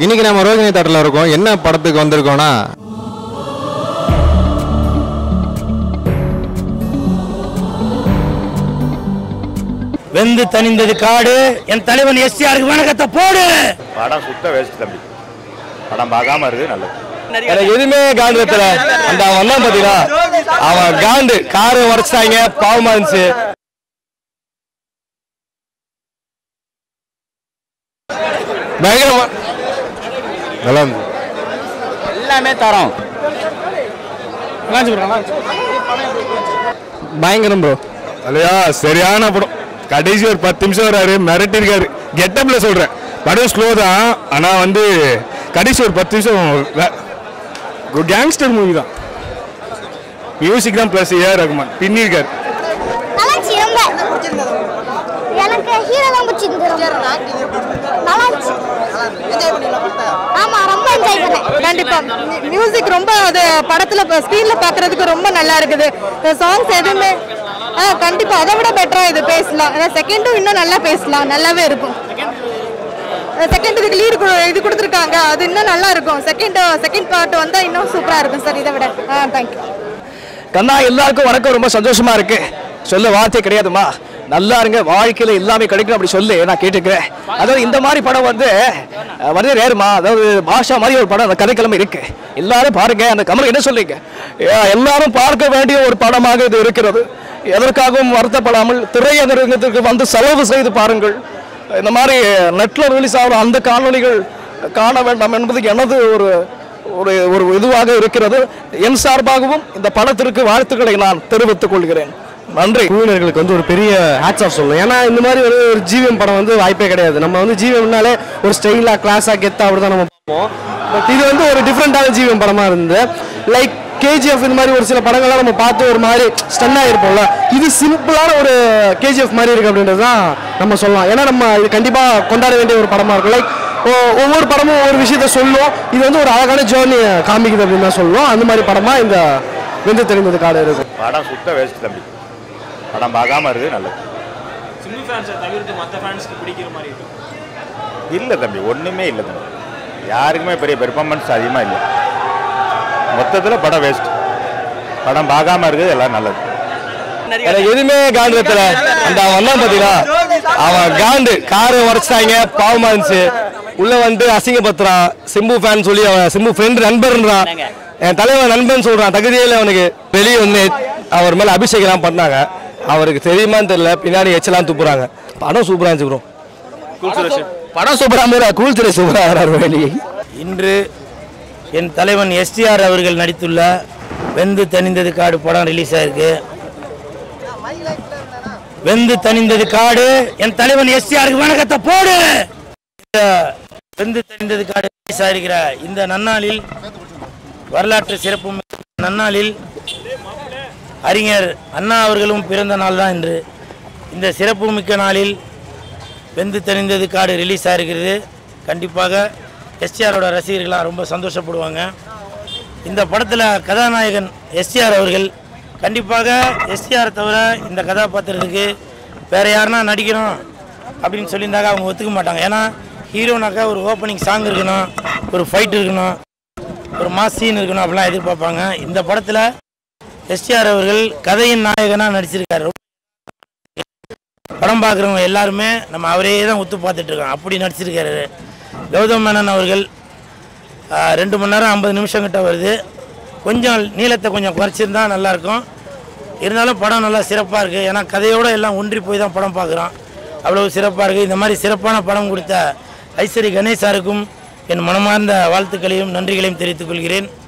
இன்னைக்கு நம்ம ரோகிணி தேட்டரில் இருக்கோம் என்ன படத்துக்கு வந்திருக்கோம்னா வெந்து தணிந்தது காடு என் தலைவன் எஸ்டிஆருக்கு வணக்கத்தை போடு படம் சுத்த வேஸ்ட் தம்பி படம் பார்க்காம இருக்கு நல்லது எனக்கு எதுவுமே காண்டு வைத்தல அந்த அவன் வந்தான் பாத்தீங்களா அவன் காண்டு காரை உடைச்சிட்டாங்க பாவமா இருந்துச்சு பயங்கரமா நல்லா இருந்துச்சு எல்லாமே தரோம் பயங்கரம் ப்ரோ இல்லையா சரியான படம் கடைசி ஒரு பத்து நிமிஷம் வராரு மிரட்டி இருக்காரு கெட்டப்ல சொல்றேன் படம் ஸ்லோ தான் ஆனா வந்து கடைசி ஒரு பத்து நிமிஷம் கேங்ஸ்டர் மூவி தான் மியூசிக் தான் பிளஸ் ஏஆர் ரகுமான் பின்னிருக்காரு நல்லாச்சு ரொம்ப எனக்கு ஹீரோ தான் பிடிச்சிருந்து நல்லாச்சு ஆமா ரொம்ப என்ஜாய் பண்ணேன் கண்டிப்பா மியூசிக் ரொம்ப அது படத்துல ஸ்க்ரீன்ல பாக்குறதுக்கு ரொம்ப நல்லா இருக்குது சாங்ஸ் எதுவுமே ஆ கண்டிப்பா அதை விட பெட்டரா இது பேசலாம் ஏன்னா செகண்டும் இன்னும் நல்லா பேசலாம் நல்லாவே இருக்கும் செகண்ட் இதுக்கு லீடு இது கொடுத்துருக்காங்க அது இன்னும் நல்லா இருக்கும் செகண்ட் செகண்ட் பார்ட் வந்தா இன்னும் சூப்பரா இருக்கும் சார் இதை விட ஆ தேங்க்யூ கண்ணா எல்லாருக்கும் வணக்கம் ரொம்ப சந்தோஷமா இருக்கு சொல்ல வார்த்தை கிடையாதுமா நல்லா இருங்க வாழ்க்கையில எல்லாமே கிடைக்கும் அப்படி சொல்லு நான் கேட்டுக்கிறேன் அதாவது இந்த மாதிரி படம் வந்து அஹ், வந்து ரேருமா அதாவது பாஷா மாதிரி ஒரு படம் அந்த கதைக்கிழமை இருக்கு எல்லாரும் பாருங்க அந்த கமல் என்ன சொல்றீங்க அஹ், எல்லாரும் பார்க்க வேண்டிய ஒரு படமாக இது இருக்கிறது எதற்காகவும் வருத்தப்படாமல் திரையரங்கத்திற்கு வந்து செலவு செய்து பாருங்கள் இந்த மாதிரி நெட்ல ரிலீஸ் ஆகிற அந்த காணொளிகள் காண வேண்டாம் என்பது எனது ஒரு ஒரு ஒரு இதுவாக இருக்கிறது என் சார்பாகவும் இந்த படத்திற்கு வாழ்த்துக்களை நான் தெரிவித்துக் கொள்கிறேன் நன்றி குழுவினர்களுக்கு வந்து ஒரு பெரிய ஹேட்ஸ் ஆஃப் சொல்லணும் ஏன்னா இந்த மாதிரி ஒரு ஒரு ஜிவிஎம் படம் வந்து வாய்ப்பே கிடையாது நம்ம வந்து ஜிவிஎம்னாலே ஒரு ஸ்டைலாக கிளாஸாக கெத்தா அப்படி தான் நம்ம பார்ப்போம் பட் இது வந்து ஒரு டிஃப்ரெண்ட்டான ஜிவிஎம் படமாக இருந்தது லைக் கேஜிஎஃப் இந்த மாதிரி ஒரு சில படங்கள்லாம் நம்ம பார்த்து ஒரு மாதிரி ஸ்டன் ஆகிருப்போம்ல இது சிம்பிளான ஒரு கேஜிஎஃப் மாதிரி இருக்கு அப்படின்றது தான் நம்ம சொல்லலாம் ஏன்னா நம்ம இது கண்டிப்பாக கொண்டாட வேண்டிய ஒரு படமாக இருக்கும் லைக் ஒவ்வொரு படமும் ஒவ்வொரு விஷயத்த சொல்லும் இது வந்து ஒரு அழகான ஜேர்னி காமிக்குது அப்படின்னு தான் சொல்லுவோம் அந்த மாதிரி படமாக இந்த வெந்து தெரிந்தது காடு இருக்கும் படம் சுத்த வேஸ்ட் தம்பி படம் பார்க்காம இருக்கு நல்லது சிம்மு ஃபேன்ஸை தவிர்த்து மற்ற ஃபேன்ஸ்க்கு பிடிக்கிற மாதிரி இருக்கு இல்லை தம்பி ஒன்றுமே இல்லை தம்பி யாருக்குமே பெரிய பெர்ஃபார்மன்ஸ் அதிகமாக இல்லை மொத்தத்தில் படம் வேஸ்ட் படம் பார்க்காம இருக்குது எல்லாம் நல்லது எனக்கு எதுவுமே காண்டு வைத்தல அந்த அவன் வந்தான் பாத்தீங்களா அவன் காண்டு காரை உடைச்சிட்டாங்க பாவமா இருந்துச்சு உள்ள வந்து அசிங்கப்படுத்துறான் சிம்பு ஃபேன் சொல்லி அவன் சிம்பு ஃப்ரெண்ட் நண்பர்ன்றான் என் தலைவன் நண்பன் சொல்றான் தகுதியில அவனுக்கு வெளியே வந்து அவர் மேல அபிஷேகம் பண்ணாங்க அவருக்கு தெரியுமான்னு தெரியல பின்னாடி எச்சலாம் துப்புறாங்க படம் சூப்பரா இருந்துச்சு ப்ரோ படம் சூப்பரா இருந்தது கூல் திரை சூப்பரா வராரு வெளியே இன்று என் தலைவன் எஸ்டிஆர் அவர்கள் நடித்துள்ள வெந்து தணிந்தது காடு படம் ரிலீஸ் ஆயிருக்கு வெந்து தணிந்தது காடு என் தலைவன் எஸ்டிஆருக்கு வணக்கத்தை போடு இந்த வெந்து தணிந்தது காடு ரிலீஸ் ஆயிருக்கிற இந்த நன்னாளில் வரலாற்று சிறப்பு மிக்க நன்னாளில் அறிஞர் அண்ணா அவர்களும் பிறந்த நாள் தான் இன்று இந்த சிறப்பு மிக்க நாளில் வெந்து தணிந்தது காடு ரிலீஸ் ஆகிருக்கிறது கண்டிப்பாக எஸ்டிஆரோட ரசிகர்கள்லாம் ரொம்ப சந்தோஷப்படுவாங்க இந்த படத்தில் கதாநாயகன் எஸ்டிஆர் அவர்கள் கண்டிப்பாக எஸ்டிஆர் தவிர இந்த கதாபாத்திரத்துக்கு வேறு யாருன்னா நடிக்கணும் அப்படின்னு சொல்லியிருந்தாக்க அவங்க ஒத்துக்க மாட்டாங்க ஏன்னா ஹீரோனாக்கா ஒரு ஓப்பனிங் சாங் இருக்கணும் ஒரு ஃபைட் இருக்கணும் ஒரு மாஸ் சீன் இருக்கணும் அப்படிலாம் எதிர்பார்ப்பாங்க இந்த படத்தில் எஸ்டிஆர் அவர்கள் கதையின் நாயகனாக நடிச்சிருக்காரு படம் பார்க்குறவங்க எல்லாருமே நம்ம அவரே தான் ஒத்து பார்த்துட்டு இருக்கோம் அப்படி நடிச்சிருக்காரு கௌதம் மேனன் அவர்கள் ஆ, ரெண்டு மணி நேரம் ஐம்பது நிமிஷம் கிட்ட வருது கொஞ்சம் நீளத்தை கொஞ்சம் குறைச்சிருந்தா நல்லாயிருக்கும் இருந்தாலும் படம் நல்லா சிறப்பாக இருக்குது ஏன்னா கதையோடு எல்லாம் ஒன்றி போய் தான் படம் பார்க்குறோம் அவ்வளோ சிறப்பாக இருக்குது இந்த மாதிரி சிறப்பான படம் கொடுத்த ஐஸ்வரி கணேசாருக்கும் என் மனமார்ந்த வாழ்த்துக்களையும் நன்றிகளையும் தெரிவித்துக் கொள்கிறேன்